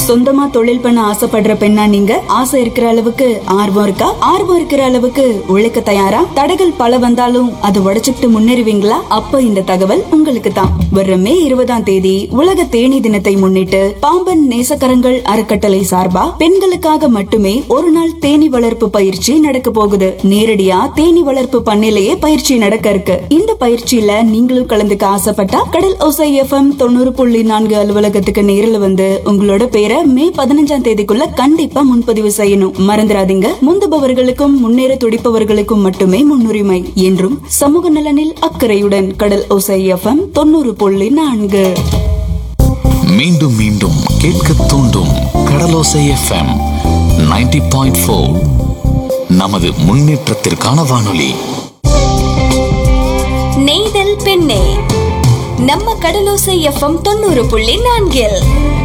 சொந்தமா தொழில் பண்ண ஆசைப்படுற பெண்ணா நீங்க ஆசை இருக்கிற அளவுக்கு ஆர்வம் இருக்கா ஆர்வம் இருக்கிற அளவுக்கு உழைக்க தயாரா தடைகள் பல வந்தாலும் அதை உடைச்சுக்கிட்டு முன்னேறுவீங்களா அப்ப இந்த தகவல் உங்களுக்கு தான் வர்ற மே இருபதாம் தேதி உலக தேனி தினத்தை முன்னிட்டு பாம்பன் நேசக்கரங்கள் அறக்கட்டளை சார்பா பெண்களுக்காக மட்டுமே ஒரு நாள் தேனி வளர்ப்பு பயிற்சி நடக்க போகுது நேரடியா தேனி வளர்ப்பு பண்ணையிலேயே பயிற்சி நடக்க இருக்கு இந்த பயிற்சியில நீங்களும் கலந்துக்க ஆசைப்பட்டா கடல் ஓசை எஃப்எம் தொண்ணூறு புள்ளி நான்கு அலுவலகத்துக்கு நேரில் வந்து உங்களோட பேரை மே பதினஞ்சாம் தேதிக்குள்ள கண்டிப்பா முன்பதிவு செய்யணும் மறந்துடாதீங்க முந்துபவர்களுக்கும் முன்னேற துடிப்பவர்களுக்கும் மட்டுமே முன்னுரிமை என்றும் சமூக நலனில் அக்கறையுடன் கடல் ஓசை எஃப்எம் தொண்ணூறு புள்ளி நான்கு மீண்டும் மீண்டும் கேட்க தூண்டும் கடலோசை எஃப்எம் 90.4 பாயிண்ட் நமது முன்னேற்றத்திற்கான வானொலி நெய்தல் பெண்ணே நம்ம கடலோசை எஃப்எம் தொண்ணூறு புள்ளி நான்கில்